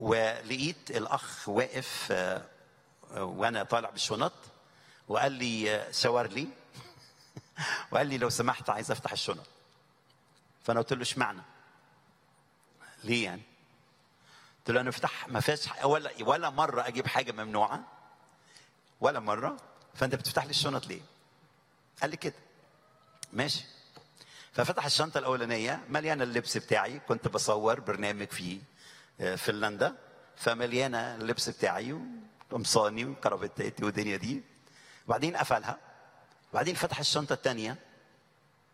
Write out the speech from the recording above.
ولقيت الاخ واقف آه، آه، وانا طالع بالشنط وقال لي آه، شاور لي وقال لي لو سمحت عايز افتح الشنط فانا قلت له اشمعنى ليه يعني قلت له انا افتح ما فيش ح- ولا ولا مره اجيب حاجه ممنوعه ولا مره فانت بتفتح لي الشنط ليه قال لي كده ماشي ففتح الشنطه الاولانيه مليانه اللبس بتاعي كنت بصور برنامج في آه، فنلندا فمليانه اللبس بتاعي وقمصاني وكرافتاتي والدنيا دي وبعدين قفلها وبعدين فتح الشنطه الثانيه